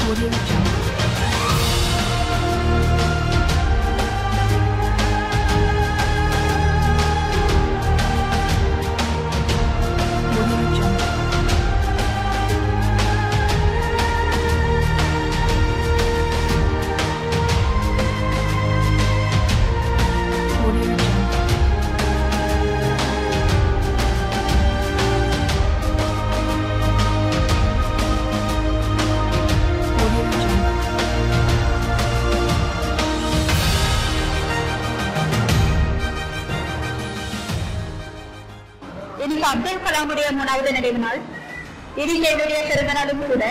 Audio Jungle. Audio Jungle. Audio Jungle. Audio Jungle. இன்னைக்கு அப்துல் கலாமுடைய மூணாவது நினைவு நாள் இன்னைக்கு என்னுடைய பிறந்த நாளும் கூட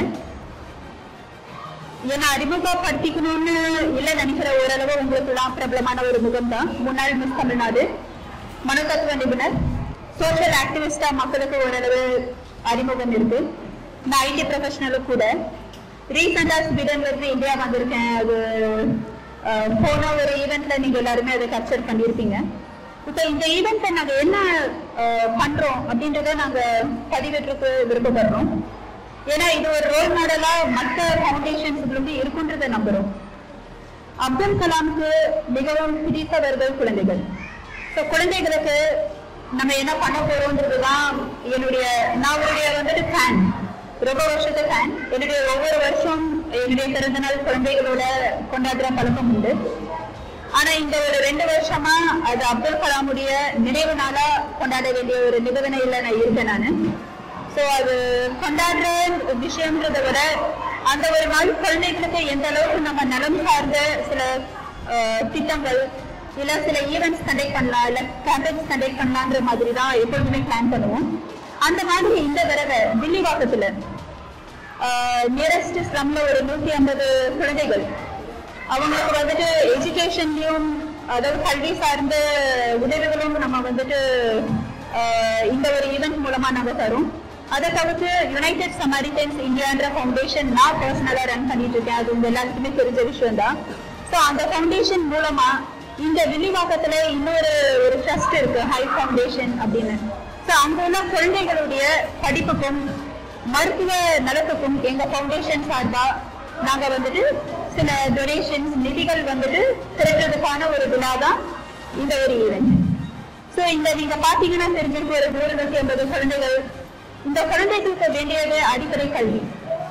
என்னை அறிமுகப்படுத்திக்கணும்னு இல்ல நினைக்கிற ஓரளவு உங்களுக்கு எல்லாம் பிரபலமான ஒரு முகம் தான் முன்னாள் மிஸ் தமிழ்நாடு மனோதத்துவ நிபுணர் சோஷியல் ஆக்டிவிஸ்டா மக்களுக்கு ஓரளவு அறிமுகம் இருக்கு நான் ஐடி ப்ரொஃபஷனலும் கூட ரீசெண்டா ஸ்வீடன்ல இருந்து இந்தியா வந்திருக்கேன் அது அஹ், போன ஒரு ஈவெண்ட்ல நீங்க எல்லாருமே அதை கேப்சர் பண்ணியிருப்பீங்க இப்போ இந்த ஈவெண்ட்ல நாங்க என்ன அஹ், பண்றோம் அப்படின்றத நாங்க பதிவேற்றுக்கு விருப்பப்படுறோம் ஏன்னா இது ஒரு ரோல் மாடலா மற்ற ஃபவுண்டேஷன்ஸ்களுக்கு இருக்குன்றதை நம்புறோம் அப்துல் கலாமுக்கு மிகவும் பிடித்தவர்கள் குழந்தைகள் ஸோ குழந்தைகளுக்கு நம்ம என்ன பண்ண போறோம்ன்றதுதான் என்னுடைய நான் அவருடைய வந்துட்டு ஃபேன் ரொம்ப வருஷத்து ஃபேன் என்னுடைய ஒவ்வொரு வருஷம் என்னுடைய பிறந்த நாள் குழந்தைகளோட கொண்டாடுற பழக்கம் உண்டு ஆனா இந்த ஒரு ரெண்டு வருஷமா அது அப்துல் கலாமுடைய நினைவு நாளா கொண்டாட வேண்டிய ஒரு நிபந்தனையில நான் இருக்கேன் நானு சோ அது கொண்டாடுற விஷயம்ன்றதை விட அந்த ஒரு நாள் குழந்தைகளுக்கு எந்த அளவுக்கு நம்ம நலம் சார்ந்த சில அஹ், திட்டங்கள் இல்ல சில ஈவெண்ட்ஸ் கண்டக்ட் பண்ணலாம் இல்ல கேம்பெயின்ஸ் கண்டக்ட் பண்ணலான்ற மாதிரி தான் எப்பொழுதுமே பிளான் பண்ணுவோம் அந்த மாதிரி இந்த தடவை தில்லிவாக்கத்துல நியரஸ்ட் ஸ்லம்ல ஒரு நூத்தி ஐம்பது குழந்தைகள் அவங்களுக்கு வந்துட்டு எஜுகேஷன்லயும் அதாவது கல்வி சார்ந்த உதவிகளும் நம்ம வந்துட்டு ஆஹ், இந்த ஒரு ஈவெண்ட் மூலமா நாங்க தரோம் அதை தவிர்த்து யுனைடெட் சமாரிட்டன்ஸ் இந்தியான்ற ஃபவுண்டேஷன் நான் பர்சனலா ரன் பண்ணிட்டு இருக்கேன் அது உங்க எல்லாருக்குமே தெரிஞ்ச விஷயம் தான் ஸோ அந்த ஃபவுண்டேஷன் மூலமா இந்த வில்லிவாக்கத்துல இன்னொரு ஒரு ட்ரஸ்ட் இருக்கு ஹை ஃபவுண்டேஷன் அப்படின்னு ஸோ அங்க உள்ள குழந்தைகளுடைய படிப்புக்கும் மருத்துவ நலத்துக்கும் எங்க ஃபவுண்டேஷன் சார்பா நாங்க வந்துட்டு சில டொனேஷன்ஸ் நிதிகள் வந்துட்டு திரட்டுறதுக்கான ஒரு விழா தான் இந்த ஒரு ஈவெண்ட் ஸோ இந்த நீங்க பாத்தீங்கன்னா தெரிஞ்சிருக்க ஒரு நூறு நூத்தி ஐம்பது குழந்தைகள் இந்த குழந்தைகளுக்கு வேண்டியது அடிப்படை கல்வி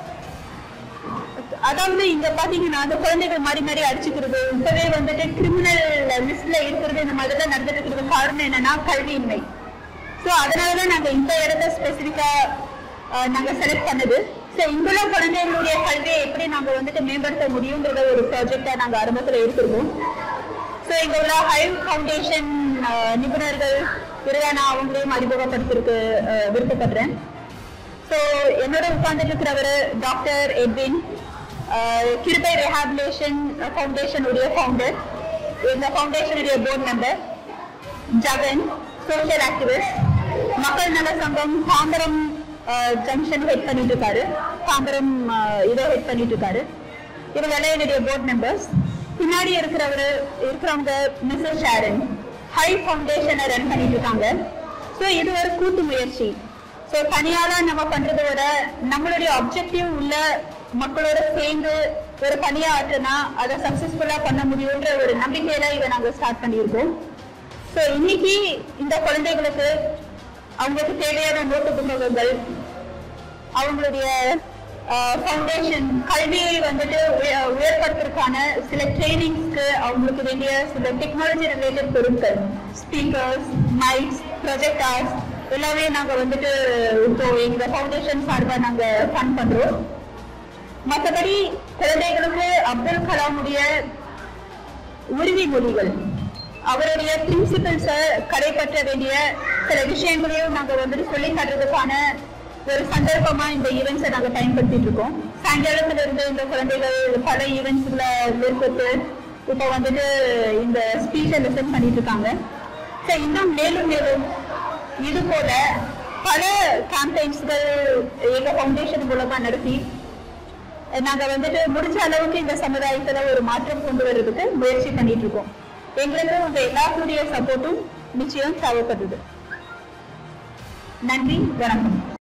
அதாவது இங்க பாத்தீங்கன்னா அந்த குழந்தைகள் மாறி மாறி அடிச்சுக்கிறது இப்பவே வந்துட்டு கிரிமினல் லிஸ்ட்ல இருக்கிறது இந்த மாதிரி தான் நடந்துட்டு இருக்கிறது காரணம் என்னன்னா கல்வியின்மை ஸோ அதனாலதான் நாங்க இந்த இடத்த ஸ்பெசிஃபிக்கா நாங்க செலக்ட் பண்ணது ஸோ இங்குள்ள குழந்தைகளுடைய கல்வியை எப்படி நாங்க வந்துட்டு மேம்படுத்த முடியுங்கிறத ஒரு ப்ராஜெக்டா நாங்க ஆரம்பத்துல எடுத்திருக்கோம் ஸோ இங்க உள்ள ஹை ஃபவுண்டேஷன் நிபுணர்கள் விருதானா அவங்களையும் அறிமுகப்படுத்திருக்கு அஹ், விருப்பப்படுறேன் ஸோ என்னோட உட்கார்ந்துட்டு இருக்கிறவர் டாக்டர் எட்வின் அஹ், கிருபை ரெஹாபிலேஷன் ஃபவுண்டேஷன் உடைய ஃபவுண்டர் இந்த ஃபவுண்டேஷனுடைய board member Jagan social activist மக்கள் நல சங்கம் தாம்பரம் ஜங்ஷன் ஹெட் பண்ணிட்டு இருக்காரு தாம்பரம் அஹ், இதை ஹெட் பண்ணிட்டு இருக்காரு இவங்க எல்லாம் என்னுடைய போர்ட் மெம்பர்ஸ் பின்னாடி இருக்கிறவரு இருக்கிறவங்க மிஸ்ஸஸ் ஷாரன் ஹை ஃபவுண்டேஷனை ரன் பண்ணிட்டு இருக்காங்க ஸோ இது ஒரு கூட்டு முயற்சி ஸோ தனியால நம்ம பண்றதை விட நம்மளுடைய அப்ஜெக்டிவ் உள்ள மக்களோட சேர்ந்து ஒரு பணியா ஆற்றுனா அதை சக்சஸ்ஃபுல்லா பண்ண முடியுன்ற ஒரு நம்பிக்கையில இதை நாங்க ஸ்டார்ட் பண்ணியிருக்கோம் ஸோ இன்னைக்கு இந்த குழந்தைகளுக்கு அவங்களுக்கு தேவையான நோட்டு புத்தகங்கள் அவங்களுடைய ஃபவுண்டேஷன் கல்வியை வந்துட்டு உய- உயர்படுத்துறதுக்கான சில ட்ரைனிங்ஸ்க்கு அவங்களுக்கு வேண்டிய சில டெக்னாலஜி ரிலேட்டட் பொருட்கள் ஸ்பீக்கர்ஸ் மைக்ஸ் ப்ரொஜெக்டர்ஸ் எல்லாமே நாங்க வந்துட்டு இப்போ எங்க ஃபவுண்டேஷன் சார்பா நாங்க ஃபண்ட் பண்றோம் மற்றபடி குழந்தைகளுக்கு அப்துல் கலாமுடைய உறுதிமொழிகள் அவருடைய பிரின்சிபல்ஸை கடைபற்ற வேண்டிய சில விஷயங்களையும் நாங்க வந்துட்டு சொல்லி தர்றதுக்கான ஒரு சந்தர்ப்பமா இந்த ஈவெண்ட்ஸை நாங்க பயன்படுத்திட்டு இருக்கோம் சாயங்காலத்துல இருந்து இந்த குழந்தைகள் பல ஈவெண்ட்ஸ்ல மேற்கொண்டு இப்போ வந்துட்டு இந்த ஸ்பீச்சை லிசன் பண்ணிட்டு இருக்காங்க ஸோ இன்னும் மேலும் மேலும் இது போல பல கேம்பெயின்ஸ்கள் எங்க ஃபவுண்டேஷன் மூலமா நடத்தி நாங்க வந்துட்டு முடிஞ்ச அளவுக்கு இந்த சமுதாயத்துல ஒரு மாற்றம் கொண்டு வர்றதுக்கு முயற்சி பண்ணிட்டு இருக்கோம் எங்களுக்கு உங்க எல்லாருடைய சப்போர்ட்டும் நிச்சயம் தேவைப்படுது நன்றி வணக்கம்